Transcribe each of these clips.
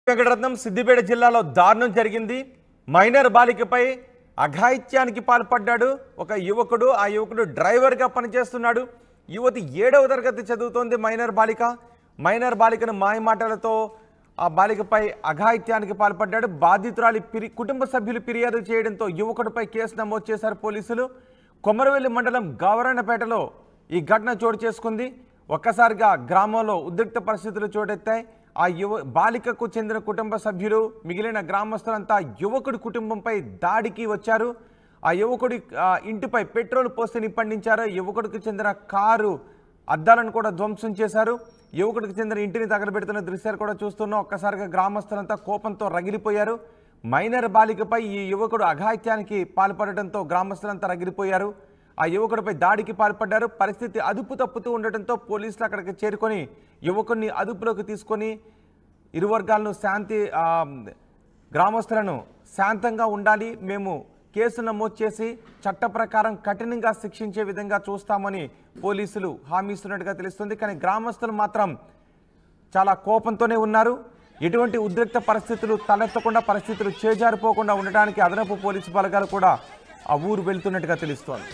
వెంకటరత్నం సిద్దిపేట జిల్లాలో దారుణం జరిగింది మైనర్ బాలికపై అఘాయిత్యానికి పాల్పడ్డాడు ఒక యువకుడు ఆ యువకుడు డ్రైవర్గా పనిచేస్తున్నాడు యువతి ఏడవ తరగతి చదువుతోంది మైనర్ బాలిక మైనర్ బాలికను మాయమాటలతో ఆ బాలికపై అఘాయిత్యానికి పాల్పడ్డాడు బాధితురాలి పిరి కుటుంబ సభ్యులు ఫిర్యాదు చేయడంతో యువకుడిపై కేసు నమోదు చేశారు పోలీసులు కొమరవెల్లి మండలం గవరణపేటలో ఈ ఘటన చోటు చేసుకుంది ఒక్కసారిగా గ్రామంలో ఉద్రిక్త పరిస్థితులు చోటెత్తాయి ఆ యువ బాలికకు చెందిన కుటుంబ సభ్యులు మిగిలిన గ్రామస్తులంతా యువకుడి కుటుంబంపై దాడికి వచ్చారు ఆ యువకుడి ఆ, ఇంటిపై పెట్రోల్ పోసి నిప్పండించారు యువకుడికి చెందిన కారు అద్దాలను కూడా ధ్వంసం చేశారు యువకుడికి చెందిన ఇంటిని తగలబెడుతున్న దృశ్యాలు కూడా చూస్తున్నాం ఒక్కసారిగా గ్రామస్తులంతా కోపంతో రగిలిపోయారు మైనర్ బాలికపై ఈ యువకుడు అఘాయిత్యానికి పాల్పడటంతో గ్రామస్తులంతా రగిలిపోయారు ఆ యువకుడిపై దాడికి పాల్పడ్డారు పరిస్థితి అదుపు తప్పుతూ ఉండటంతో పోలీసులు అక్కడికి చేరుకొని యువకుడిని అదుపులోకి తీసుకొని ఇరు వర్గాలను శాంతి ఆ, గ్రామస్తులను శాంతంగా ఉండాలి మేము కేసు నమోదు చేసి చట్ట ప్రకారం కఠినంగా శిక్షించే విధంగా చూస్తామని పోలీసులు హామీ ఇస్తున్నట్టుగా తెలుస్తుంది కానీ గ్రామస్తులు మాత్రం చాలా కోపంతోనే ఉన్నారు ఎటువంటి ఉద్రిక్త పరిస్థితులు తలెత్తకుండా పరిస్థితులు చేజారిపోకుండా ఉండడానికి అదనపు పోలీసు బలగాలు కూడా ఆ ఊరు వెళ్తున్నట్టుగా తెలుస్తోంది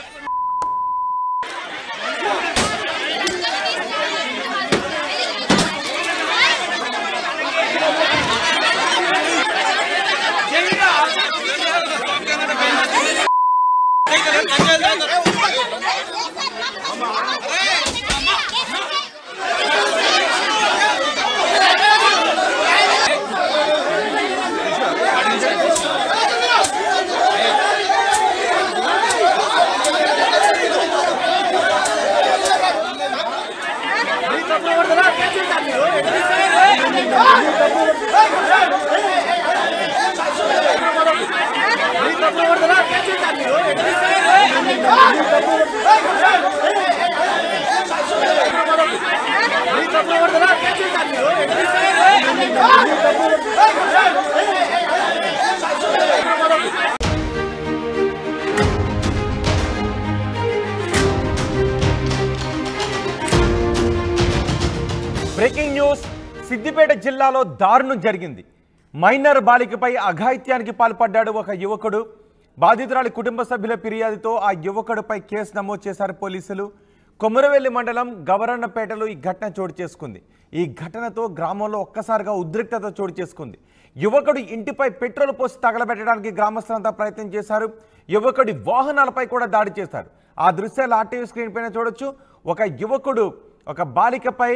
బ్రేకింగ్ న్యూస్ సిద్దిపేట జిల్లాలో దారుణం జరిగింది మైనర్ బాలికపై అఘాయిత్యానికి పాల్పడ్డాడు ఒక యువకుడు బాధితురాలి కుటుంబ సభ్యుల ఫిర్యాదుతో ఆ యువకుడిపై కేసు నమోదు చేశారు పోలీసులు కొమరవెల్లి మండలం గవరన్నపేటలో ఈ ఘటన చోటు చేసుకుంది ఈ ఘటనతో గ్రామంలో ఒక్కసారిగా ఉద్రిక్తత చోటు చేసుకుంది యువకుడు ఇంటిపై పెట్రోల్ పోసి తగలబెట్టడానికి గ్రామస్తులంతా ప్రయత్నం చేశారు యువకుడి వాహనాలపై కూడా దాడి చేశారు ఆ దృశ్యాలు ఆర్టీవీ స్క్రీన్ పైన చూడొచ్చు ఒక యువకుడు ఒక బాలికపై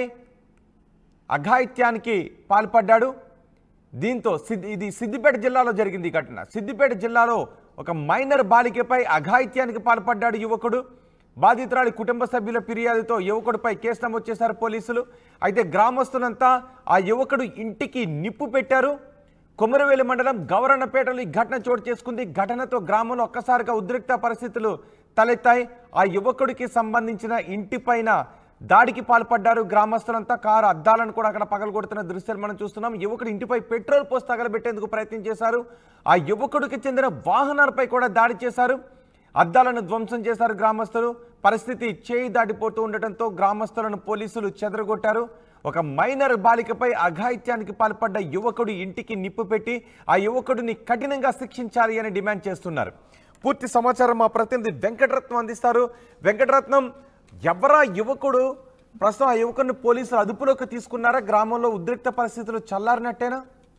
అఘాయిత్యానికి పాల్పడ్డాడు దీంతో సిద్ది ఇది సిద్దిపేట జిల్లాలో జరిగింది ఈ ఘటన సిద్దిపేట జిల్లాలో ఒక మైనర్ బాలికపై అఘాయిత్యానికి పాల్పడ్డాడు యువకుడు బాధితురాలి కుటుంబ సభ్యుల ఫిర్యాదుతో యువకుడిపై కేసు నమోదు చేశారు పోలీసులు అయితే గ్రామస్తులంతా ఆ యువకుడు ఇంటికి నిప్పు పెట్టారు కొమరవేలి మండలం గౌరన్నపేటలో ఈ ఘటన చోటు చేసుకుంది ఘటనతో గ్రామంలో ఒక్కసారిగా ఉద్రిక్త పరిస్థితులు తలెత్తాయి ఆ యువకుడికి సంబంధించిన ఇంటిపైన దాడికి పాల్పడ్డారు గ్రామస్తులంతా కారు అద్దాలను కూడా అక్కడ పగలగొడుతున్న దృశ్యాలు మనం చూస్తున్నాం యువకుడు ఇంటిపై పెట్రోల్ పోసి తగలబెట్టేందుకు ప్రయత్నం చేశారు ఆ యువకుడికి చెందిన వాహనాలపై కూడా దాడి చేశారు అద్దాలను ధ్వంసం చేశారు గ్రామస్తులు పరిస్థితి చేయి దాటిపోతూ ఉండటంతో గ్రామస్తులను పోలీసులు చెదరగొట్టారు ఒక మైనర్ బాలికపై అఘాయిత్యానికి పాల్పడ్డ యువకుడి ఇంటికి నిప్పు పెట్టి ఆ యువకుడిని కఠినంగా శిక్షించాలి అని డిమాండ్ చేస్తున్నారు పూర్తి సమాచారం మా ప్రతినిధి వెంకటరత్నం అందిస్తారు వెంకటరత్నం ఎవరా యువకుడు ప్రస్తుతం ఆ యువకుడిని పోలీసులు అదుపులోకి తీసుకున్నారా గ్రామంలో ఉద్రిక్త పరిస్థితులు చల్లారినట్టేనా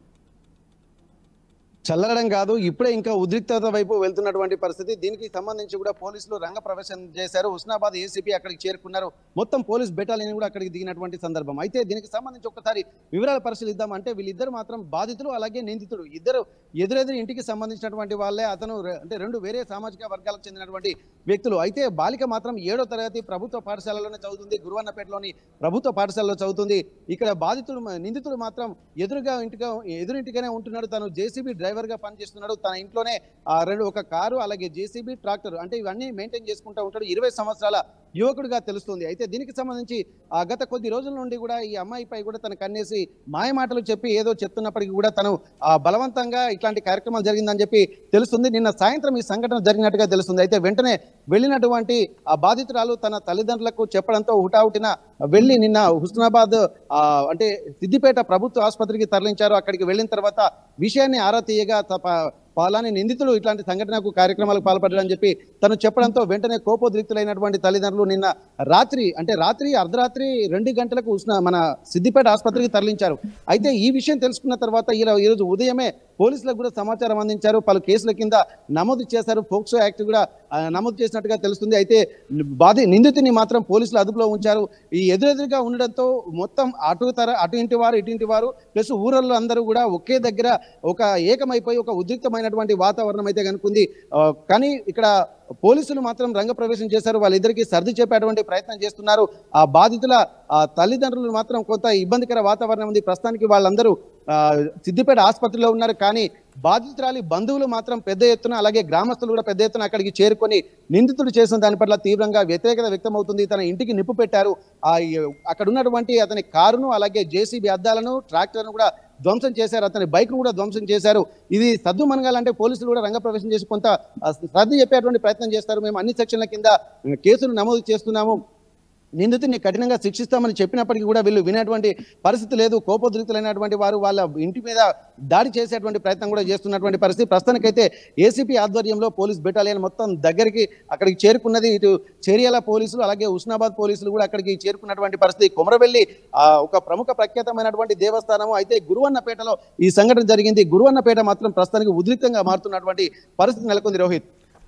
చల్లడం కాదు ఇప్పుడే ఇంకా ఉద్రిక్తత వైపు వెళ్తున్నటువంటి పరిస్థితి దీనికి సంబంధించి కూడా పోలీసులు రంగ ప్రవేశం చేశారు హుస్నాబాద్ ఏసీపీ అక్కడికి చేరుకున్నారు మొత్తం పోలీస్ బెటాలియన్ కూడా అక్కడికి దిగినటువంటి సందర్భం అయితే దీనికి సంబంధించి ఒక్కసారి వివరాలు పరిశీలిద్దాం అంటే వీళ్ళిద్దరు మాత్రం బాధితులు అలాగే నిందితుడు ఇద్దరు ఎదురెదురు ఇంటికి సంబంధించినటువంటి వాళ్ళే అతను రె- అంటే రెండు వేరే సామాజిక వర్గాలకు చెందినటువంటి వ్యక్తులు అయితే బాలిక మాత్రం ఏడో తరగతి ప్రభుత్వ పాఠశాలలోనే చదువుతుంది గురువన్నపేటలోని ప్రభుత్వ పాఠశాలలో చదువుతుంది ఇక్కడ బాధితుడు మ- నిందితుడు మాత్రం ఎదురుగా ఇంటిగా ఎదురింటిగానే ఉంటున్నాడు తను జేసీబీ డ్రైవర్ గా పనిచేస్తున్నాడు తన ఇంట్లోనే ఆ, రెండు ఒక కారు అలాగే జేసీబీ ట్రాక్టర్ అంటే ఇవన్నీ మెయింటైన్ చేసుకుంటూ ఉంటాడు ఇరవై సంవత్సరాల యువకుడిగా తెలుస్తుంది అయితే దీనికి సంబంధించి ఆ గత కొద్ది రోజుల నుండి కూడా ఈ అమ్మాయిపై కూడా తన కన్నేసి మాయ మాటలు చెప్పి ఏదో చెప్తున్నప్పటికీ కూడా తను ఆ, బలవంతంగా ఇట్లాంటి కార్యక్రమాలు జరిగిందని చెప్పి తెలుస్తుంది నిన్న సాయంత్రం ఈ సంఘటన జరిగినట్టుగా తెలుస్తుంది అయితే వెంటనే వెళ్ళినటువంటి ఆ బాధితురాలు తన తల్లిదండ్రులకు చెప్పడంతో హుటాహుటిన వెళ్ళి నిన్న హుస్నాబాద్ ఆ, అంటే సిద్దిపేట ప్రభుత్వ ఆసుపత్రికి తరలించారు అక్కడికి వెళ్ళిన తర్వాత విషయాన్ని ఆరా తీయగా తప- పలాని నిందితుడు ఇట్లాంటి సంఘటనకు కార్యక్రమాలకు పాల్పడ్డాడని చెప్పి తను చెప్పడంతో వెంటనే కోపోద్రిక్తులైనటువంటి తల్లిదండ్రులు నిన్న రాత్రి అంటే రాత్రి అర్ధరాత్రి రెండు గంటలకు ఉస్నా మన సిద్దిపేట ఆసుపత్రికి తరలించారు అయితే ఈ విషయం తెలుసుకున్న తర్వాత ఇలా ఈరోజు ఉదయమే పోలీసులకు కూడా సమాచారం అందించారు పలు కేసుల కింద నమోదు చేశారు పోక్సో యాక్ట్ కూడా ఆ, నమోదు చేసినట్టుగా తెలుస్తుంది అయితే బాధి నిందితుని మాత్రం పోలీసులు అదుపులో ఉంచారు ఈ ఎదురెదురుగా ఉండడంతో మొత్తం అటు తర అటు ఇంటి వారు ఇటు ఇంటి వారు ప్లస్ ఊరల్లో అందరూ కూడా ఒకే దగ్గర ఒక ఏకమైపోయి ఒక ఉద్రిక్తమైనటువంటి వాతావరణం అయితే కనుకుంది ఆ, కానీ ఇక్కడ పోలీసులు మాత్రం రంగప్రవేశం చేశారు వాళ్ళిద్దరికీ సర్ది చెప్పేటువంటి ప్రయత్నం చేస్తున్నారు ఆ బాధితుల ఆ, తల్లిదండ్రులు మాత్రం కొంత ఇబ్బందికర వాతావరణం ఉంది ప్రస్తుతానికి వాళ్ళందరూ ఆ, సిద్దిపేట ఆసుపత్రిలో ఉన్నారు కానీ బాధితురాలి బంధువులు మాత్రం పెద్ద ఎత్తున అలాగే గ్రామస్తులు కూడా పెద్ద ఎత్తున అక్కడికి చేరుకొని నిందితుడు చేసిన దాని పట్ల తీవ్రంగా వ్యతిరేకత వ్యక్తమవుతుంది తన ఇంటికి నిప్పు పెట్టారు ఆ అక్కడ ఉన్నటువంటి అతని కారును అలాగే జేసీబీ అద్దాలను ట్రాక్టర్ను కూడా ధ్వంసం చేశారు అతని బైక్ కూడా ధ్వంసం చేశారు ఇది సద్దు మనగాలంటే పోలీసులు కూడా రంగప్రవేశం చేసి కొంత ఆ, శ్రద్ధ చెప్పేటువంటి ప్రయత్నం చేస్తారు మేము అన్ని సెక్షన్ల కింద కేసులు నమోదు చేస్తున్నాము నిందితుడిని కఠినంగా శిక్షిస్తామని చెప్పినప్పటికీ కూడా వీళ్ళు వినేటువంటి పరిస్థితి లేదు కోపోద్రిక్తులైనటువంటి వారు వాళ్ళ ఇంటి మీద దాడి చేసేటువంటి ప్రయత్నం కూడా చేస్తున్నటువంటి పరిస్థితి ప్రస్తుతానికైతే ఏసీపీ ఆధ్వర్యంలో పోలీస్ బెటాలియన్ మొత్తం దగ్గరికి అక్కడికి చేరుకున్నది ఇటు చేరియాల పోలీసులు అలాగే ఉస్నాబాద్ పోలీసులు కూడా అక్కడికి చేరుకున్నటువంటి పరిస్థితి కొమరవెల్లి ఆ, ఒక ప్రముఖ ప్రఖ్యాతమైనటువంటి దేవస్థానము అయితే గురువన్నపేటలో ఈ సంఘటన జరిగింది గురువన్నపేట మాత్రం ప్రస్తుతానికి ఉద్రిక్తంగా మారుతున్నటువంటి పరిస్థితి నెలకొంది రోహిత్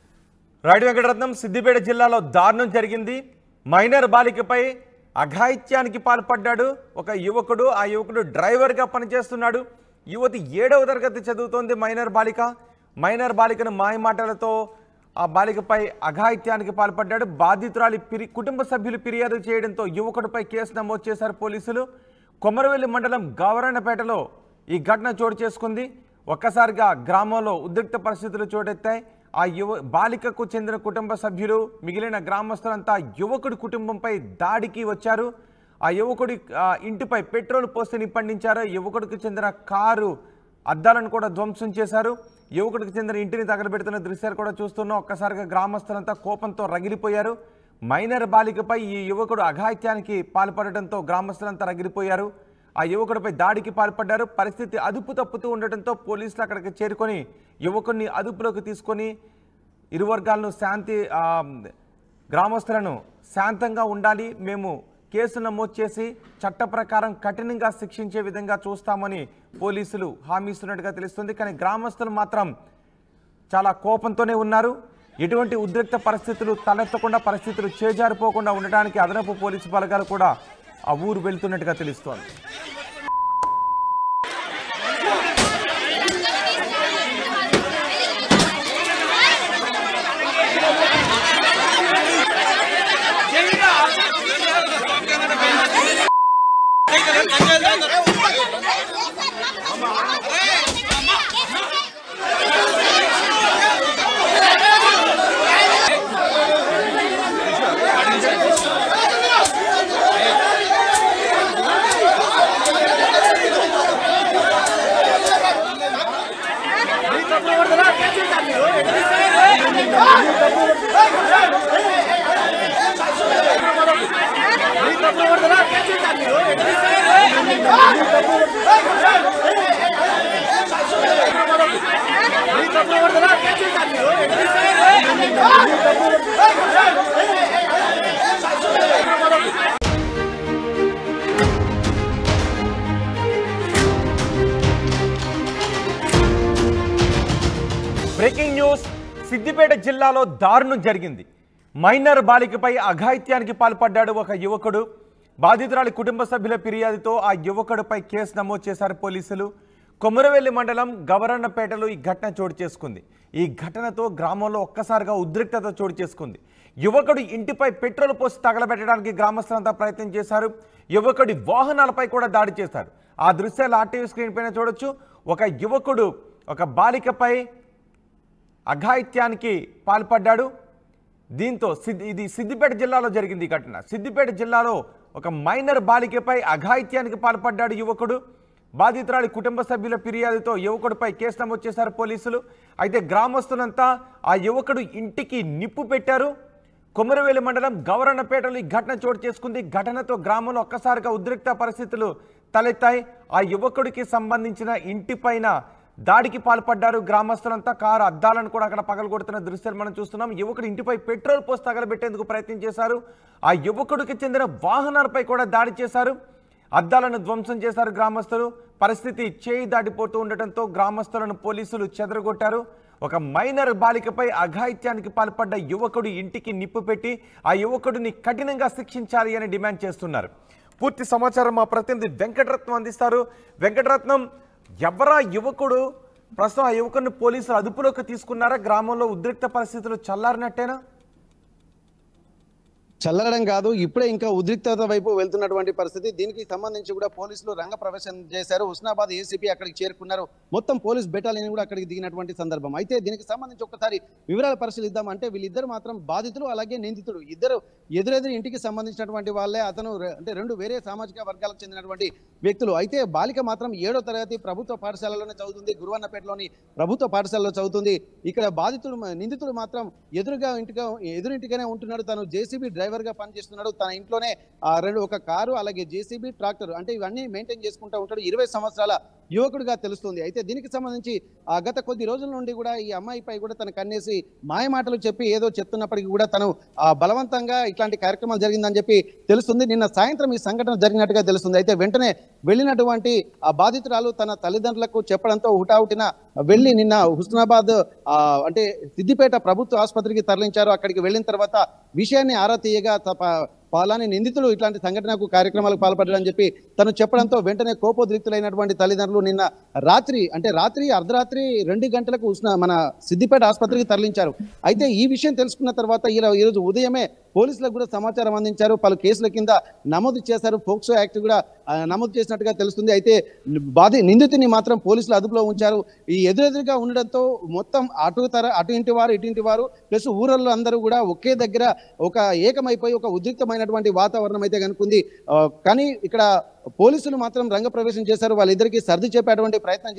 రాయుడు వెంకటరత్నం సిద్దిపేట జిల్లాలో దారుణం జరిగింది మైనర్ బాలికపై అఘాయిత్యానికి పాల్పడ్డాడు ఒక యువకుడు ఆ యువకుడు డ్రైవర్గా పనిచేస్తున్నాడు యువతి ఏడవ తరగతి చదువుతోంది మైనర్ బాలిక మైనర్ బాలికను మాయమాటలతో ఆ బాలికపై అఘాయిత్యానికి పాల్పడ్డాడు బాధితురాలి పిరి కుటుంబ సభ్యులు ఫిర్యాదు చేయడంతో యువకుడిపై కేసు నమోదు చేశారు పోలీసులు కొమరవెల్లి మండలం గవరణపేటలో ఈ ఘటన చోటు చేసుకుంది ఒక్కసారిగా గ్రామంలో ఉద్రిక్త పరిస్థితులు చోటెత్తాయి ఆ యువ బాలికకు చెందిన కుటుంబ సభ్యులు మిగిలిన గ్రామస్తులంతా యువకుడి కుటుంబంపై దాడికి వచ్చారు ఆ యువకుడి ఆ, ఇంటిపై పెట్రోల్ పోసి నిప్పండించారు యువకుడికి చెందిన కారు అద్దాలను కూడా ధ్వంసం చేశారు యువకుడికి చెందిన ఇంటిని తగలబెడుతున్న దృశ్యాలు కూడా చూస్తున్నాం ఒక్కసారిగా గ్రామస్తులంతా కోపంతో రగిలిపోయారు మైనర్ బాలికపై ఈ యువకుడు అఘాయిత్యానికి పాల్పడటంతో గ్రామస్తులంతా రగిలిపోయారు ఆ యువకుడిపై దాడికి పాల్పడ్డారు పరిస్థితి అదుపు తప్పుతూ ఉండటంతో పోలీసులు అక్కడికి చేరుకొని యువకుడిని అదుపులోకి తీసుకొని ఇరు వర్గాలను శాంతి ఆ, గ్రామస్తులను శాంతంగా ఉండాలి మేము కేసు నమోదు చేసి చట్ట ప్రకారం కఠినంగా శిక్షించే విధంగా చూస్తామని పోలీసులు హామీ ఇస్తున్నట్టుగా తెలుస్తుంది కానీ గ్రామస్తులు మాత్రం చాలా కోపంతోనే ఉన్నారు ఎటువంటి ఉద్రిక్త పరిస్థితులు తలెత్తకుండా పరిస్థితులు చేజారిపోకుండా ఉండడానికి అదనపు పోలీసు బలగాలు కూడా ఆ ఊరు వెళ్తున్నట్టుగా తెలుస్తోంది బ్రేకింగ్ న్యూస్ సిద్దిపేట జిల్లాలో దారుణం జరిగింది మైనర్ బాలికపై అఘాయిత్యానికి పాల్పడ్డాడు ఒక యువకుడు బాధితురాలి కుటుంబ సభ్యుల ఫిర్యాదుతో ఆ యువకుడిపై కేసు నమోదు చేశారు పోలీసులు కొమరవెల్లి మండలం గవరన్నపేటలో ఈ ఘటన చోటు చేసుకుంది ఈ ఘటనతో గ్రామంలో ఒక్కసారిగా ఉద్రిక్తత చోటు చేసుకుంది యువకుడు ఇంటిపై పెట్రోల్ పోసి తగలబెట్టడానికి గ్రామస్తులంతా ప్రయత్నం చేశారు యువకుడి వాహనాలపై కూడా దాడి చేశారు ఆ దృశ్యాలు ఆర్టీవీ స్క్రీన్ పైన చూడొచ్చు ఒక యువకుడు ఒక బాలికపై అఘాయిత్యానికి పాల్పడ్డాడు దీంతో సిద్ది ఇది సిద్దిపేట జిల్లాలో జరిగింది ఈ ఘటన సిద్దిపేట జిల్లాలో ఒక మైనర్ బాలికపై అఘాయిత్యానికి పాల్పడ్డాడు యువకుడు బాధితురాలి కుటుంబ సభ్యుల ఫిర్యాదుతో యువకుడిపై కేసు నమోదు చేశారు పోలీసులు అయితే గ్రామస్తులంతా ఆ యువకుడు ఇంటికి నిప్పు పెట్టారు కొమరవేలి మండలం గౌరన్నపేటలో ఈ ఘటన చోటు చేసుకుంది ఘటనతో గ్రామంలో ఒక్కసారిగా ఉద్రిక్త పరిస్థితులు తలెత్తాయి ఆ యువకుడికి సంబంధించిన ఇంటిపైన దాడికి పాల్పడ్డారు గ్రామస్తులంతా కారు అద్దాలను కూడా అక్కడ పగలగొడుతున్న దృశ్యాలు మనం చూస్తున్నాం యువకుడు ఇంటిపై పెట్రోల్ పోసి తగలబెట్టేందుకు ప్రయత్నం చేశారు ఆ యువకుడికి చెందిన వాహనాలపై కూడా దాడి చేశారు అద్దాలను ధ్వంసం చేశారు గ్రామస్తులు పరిస్థితి చేయి దాటిపోతూ ఉండటంతో గ్రామస్తులను పోలీసులు చెదరగొట్టారు ఒక మైనర్ బాలికపై అఘాయిత్యానికి పాల్పడ్డ యువకుడు ఇంటికి నిప్పు పెట్టి ఆ యువకుడిని కఠినంగా శిక్షించాలి అని డిమాండ్ చేస్తున్నారు పూర్తి సమాచారం మా ప్రతినిధి వెంకటరత్నం అందిస్తారు వెంకటరత్నం ఎవరా యువకుడు ప్రస్తుతం ఆ యువకుడిని పోలీసులు అదుపులోకి తీసుకున్నారా గ్రామంలో ఉద్రిక్త పరిస్థితులు చల్లారినట్టేనా చల్లడం కాదు ఇప్పుడే ఇంకా ఉద్రిక్తత వైపు వెళ్తున్నటువంటి పరిస్థితి దీనికి సంబంధించి కూడా పోలీసులు రంగ ప్రవేశం చేశారు హుస్నాబాద్ ఏసీపీ అక్కడికి చేరుకున్నారు మొత్తం పోలీస్ బెటాలియన్ కూడా అక్కడికి దిగినటువంటి సందర్భం అయితే దీనికి సంబంధించి ఒకసారి వివరాలు పరిశీలిద్దాం అంటే వీళ్ళిద్దరు మాత్రం బాధితులు అలాగే నిందితుడు ఇద్దరు ఎదురెదురు ఇంటికి సంబంధించినటువంటి వాళ్ళే అతను రె- అంటే రెండు వేరే సామాజిక వర్గాలకు చెందినటువంటి వ్యక్తులు అయితే బాలిక మాత్రం ఏడో తరగతి ప్రభుత్వ పాఠశాలలోనే చదువుతుంది గురువన్నపేటలోని ప్రభుత్వ పాఠశాలలో చదువుతుంది ఇక్కడ బాధితుడు మ- నిందితుడు మాత్రం ఎదురుగా ఇంటిగా ఎదురింటిగానే ఉంటున్నాడు తను జేసీబీ డ్రైవర్ గా పనిచేస్తున్నాడు తన ఇంట్లోనే ఆ రెండు ఒక కారు అలాగే జేసీబీ ట్రాక్టర్ అంటే ఇవన్నీ మెయింటైన్ చేసుకుంటూ ఉంటాడు ఇరవై సంవత్సరాల యువకుడిగా తెలుస్తుంది అయితే దీనికి సంబంధించి ఆ గత కొద్ది రోజుల నుండి కూడా ఈ అమ్మాయిపై కూడా తన కన్నేసి మాయ మాటలు చెప్పి ఏదో చెప్తున్నప్పటికీ కూడా తను ఆ బలవంతంగా ఇట్లాంటి కార్యక్రమాలు జరిగిందని చెప్పి తెలుస్తుంది నిన్న సాయంత్రం ఈ సంఘటన జరిగినట్టుగా తెలుస్తుంది అయితే వెంటనే వెళ్ళినటువంటి ఆ బాధితురాలు తన తల్లిదండ్రులకు చెప్పడంతో హుటాహుటిన వెళ్ళి నిన్న హుస్నాబాద్ ఆ, అంటే సిద్దిపేట ప్రభుత్వ ఆసుపత్రికి తరలించారు అక్కడికి వెళ్ళిన తర్వాత విషయాన్ని ఆరా తీయగా తప పలాని నిందితులు ఇట్లాంటి సంఘటనకు కార్యక్రమాలకు పాల్పడ్డారని చెప్పి తను చెప్పడంతో వెంటనే కోపోద్రిక్తులైనటువంటి తల్లిదండ్రులు నిన్న రాత్రి అంటే రాత్రి అర్ధరాత్రి రెండు గంటలకు ఉష్ణ మన సిద్దిపేట ఆసుపత్రికి తరలించారు అయితే ఈ విషయం తెలుసుకున్న తర్వాత ఇలా ఈరోజు ఉదయమే పోలీసులకు కూడా సమాచారం అందించారు పలు కేసుల కింద నమోదు చేశారు పోక్సో యాక్ట్ కూడా ఆ, నమోదు చేసినట్టుగా తెలుస్తుంది అయితే బాధి నిందితుని మాత్రం పోలీసులు అదుపులో ఉంచారు ఈ ఎదురెదురుగా ఉండడంతో మొత్తం అటు తర అటు ఇంటి వారు ఇటు ఇంటి వారు ప్లస్ ఊరల్లో అందరూ కూడా ఒకే దగ్గర ఒక ఏకమైపోయి ఒక ఉద్రిక్తమైనటువంటి వాతావరణం అయితే కనుకుంది ఆ, కానీ ఇక్కడ పోలీసులు మాత్రం రంగ ప్రవేశం చేశారు వాళ్ళిద్దరికీ సర్ది చెప్పేటువంటి ప్రయత్నం